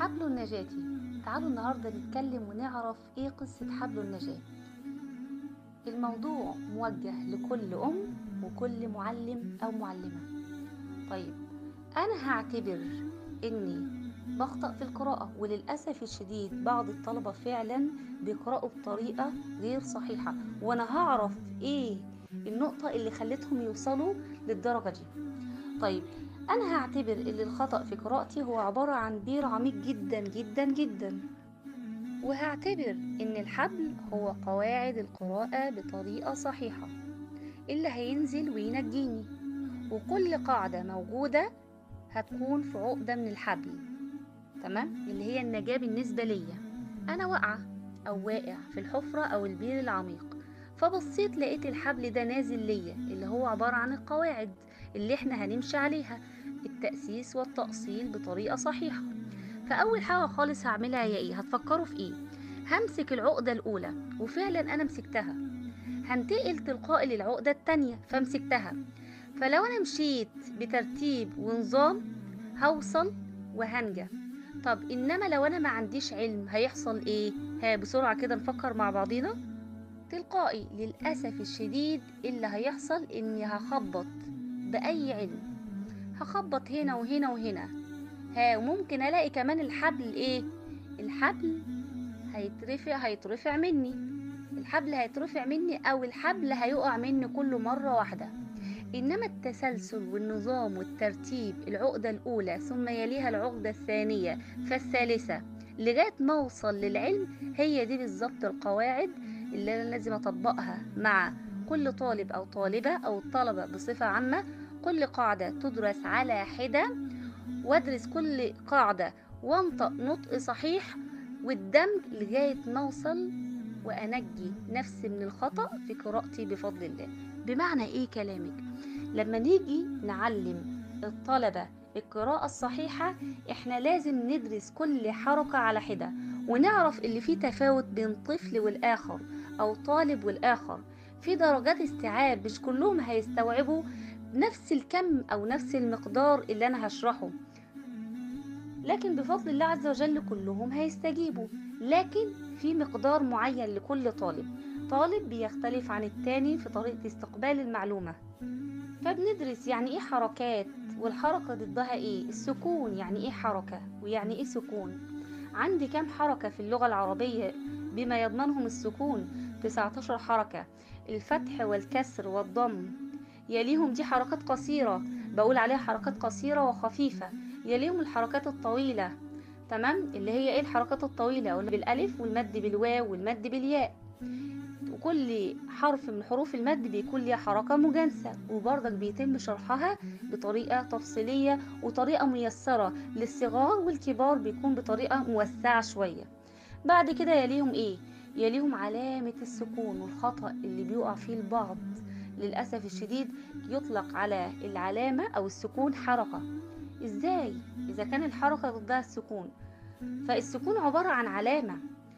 حبل النجاة تعالوا النهاردة نتكلم ونعرف ايه قصة حبل النجاة الموضوع موجه لكل أم وكل معلم أو معلمة طيب أنا هعتبر إني بخطأ في القراءة وللأسف الشديد بعض الطلبة فعلا بيقرأوا بطريقة غير صحيحة وأنا هعرف إيه النقطة اللي خلتهم يوصلوا للدرجة دي طيب أنا هعتبر إن الخطأ في قراءتي هو عبارة عن بير عميق جدا جدا جدا وهعتبر إن الحبل هو قواعد القراءة بطريقة صحيحة اللي هينزل وينجيني وكل قاعدة موجودة هتكون في عقدة من الحبل تمام اللي هي النجاة بالنسبة ليا أنا واقعة أو واقع في الحفرة أو البير العميق فبصيت لقيت الحبل ده نازل ليا اللي هو عبارة عن القواعد اللي احنا هنمشي عليها التأسيس والتأصيل بطريقة صحيحة فأول حاجة خالص هعملها هي ايه هتفكروا في ايه همسك العقدة الأولى وفعلا أنا مسكتها هنتقل تلقائي للعقدة التانية فمسكتها فلو أنا مشيت بترتيب ونظام هوصل وهنجح طب إنما لو أنا ما عنديش علم هيحصل ايه ها بسرعة كده نفكر مع بعضينا تلقائي للأسف الشديد اللي هيحصل إني هخبط بأي علم هخبط هنا وهنا وهنا ها وممكن ألاقي كمان الحبل إيه الحبل هيترفع هيترفع مني الحبل هيترفع مني أو الحبل هيقع مني كل مرة واحدة إنما التسلسل والنظام والترتيب العقدة الأولى ثم يليها العقدة الثانية فالثالثة لغاية ما أوصل للعلم هي دي بالظبط القواعد اللي أنا لازم أطبقها مع كل طالب أو طالبة أو الطلبة بصفة عامة كل قاعدة تدرس على حدة وادرس كل قاعدة وانطق نطق صحيح والدمج لغاية ما أوصل وأنجي نفسي من الخطأ في قراءتي بفضل الله بمعنى إيه كلامك؟ لما نيجي نعلم الطلبة القراءة الصحيحة إحنا لازم ندرس كل حركة على حدة ونعرف اللي فيه تفاوت بين طفل والآخر أو طالب والآخر في درجات استيعاب مش كلهم هيستوعبوا نفس الكم أو نفس المقدار اللي أنا هشرحه لكن بفضل الله عز وجل كلهم هيستجيبوا لكن في مقدار معين لكل طالب طالب بيختلف عن التاني في طريقة استقبال المعلومة فبندرس يعني ايه حركات والحركة ضدها ايه السكون يعني ايه حركة ويعني ايه سكون عندي كام حركة في اللغة العربية بما يضمنهم السكون 19 حركة الفتح والكسر والضم يليهم دي حركات قصيرة بقول عليها حركات قصيرة وخفيفة يليهم الحركات الطويلة تمام اللي هي ايه الحركات الطويلة بالالف والمد بالواو والمد بالياء وكل حرف من حروف المد بيكون ليها حركة مجانسة وبرضك بيتم شرحها بطريقة تفصيلية وطريقة ميسرة للصغار والكبار بيكون بطريقة موسعة شوية بعد كده يليهم ايه يليهم علامة السكون والخطأ اللي بيقع فيه البعض للأسف الشديد يطلق على العلامة أو السكون حركة إزاي؟ إذا كان الحركة ضدها السكون فالسكون عبارة عن علامة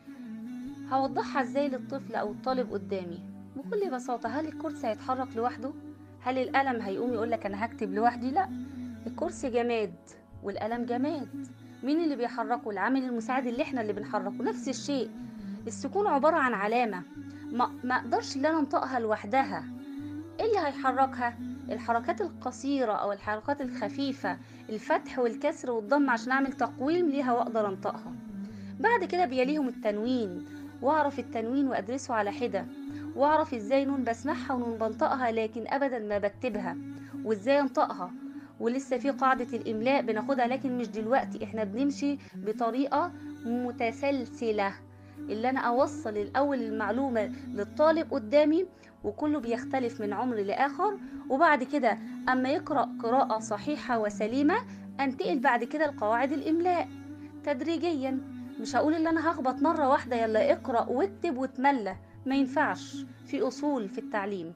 هوضحها إزاي للطفل أو الطالب قدامي بكل بساطة هل الكرسي هيتحرك لوحده؟ هل القلم هيقوم يقولك أنا هكتب لوحدي؟ لأ الكرسي جماد والقلم جماد مين اللي بيحركه؟ العامل المساعد اللي احنا اللي بنحركه نفس الشيء السكون عبارة عن علامة ما, ما اقدرش ان انا انطقها لوحدها ايه اللي هيحركها الحركات القصيرة او الحركات الخفيفة الفتح والكسر والضم عشان اعمل تقويم ليها واقدر انطقها بعد كده بيليهم التنوين واعرف التنوين وادرسه على حدة واعرف ازاي نون بسمعها ونون بنطقها لكن ابدا ما بكتبها وازاي انطقها ولسه في قاعدة الاملاء بناخدها لكن مش دلوقتي احنا بنمشي بطريقة متسلسلة اللي انا اوصل الاول المعلومه للطالب قدامي وكله بيختلف من عمر لاخر وبعد كده اما يقرا قراءه صحيحه وسليمه انتقل بعد كده لقواعد الاملاء تدريجيا مش هقول ان انا هخبط مره واحده يلا اقرا واكتب وتملى ما ينفعش في اصول في التعليم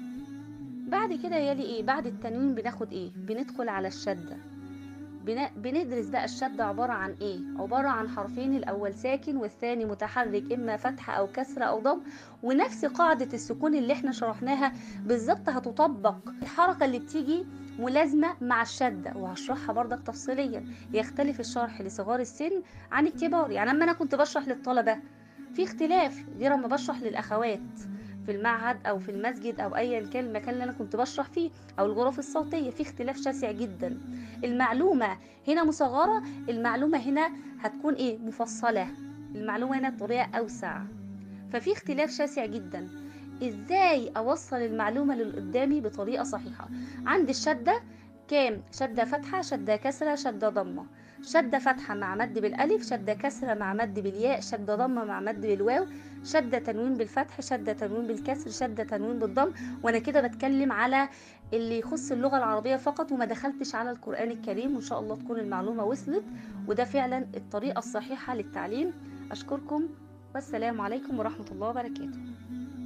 بعد كده يلي ايه بعد التنوين بناخد ايه بندخل على الشده بندرس بقى الشد عبارة عن ايه عبارة عن حرفين الاول ساكن والثاني متحرك اما فتح او كسر او ضم ونفس قاعدة السكون اللي احنا شرحناها بالظبط هتطبق الحركة اللي بتيجي ملازمة مع الشدة وهشرحها برضك تفصيليا يختلف الشرح لصغار السن عن الكبار يعني لما أنا كنت بشرح للطلبة في اختلاف غير ما بشرح للأخوات في المعهد أو في المسجد أو أيا كان المكان اللي أنا كنت بشرح فيه أو الغرف الصوتية في اختلاف شاسع جدا المعلومة هنا مصغرة المعلومة هنا هتكون إيه مفصلة المعلومة هنا بطريقة أوسع ففي اختلاف شاسع جدا ازاي اوصل المعلومه اللي قدامي بطريقه صحيحه عندي الشده كام شده فتحه شده كسره شده ضمه شده فتحه مع مد بالالف شده كسره مع مد بالياء شده ضمه مع مد بالواو شده تنوين بالفتح شده تنوين بالكسر شده تنوين بالضم وانا كده بتكلم على اللي يخص اللغه العربيه فقط وما دخلتش على القران الكريم وان شاء الله تكون المعلومه وصلت وده فعلا الطريقه الصحيحه للتعليم اشكركم والسلام عليكم ورحمه الله وبركاته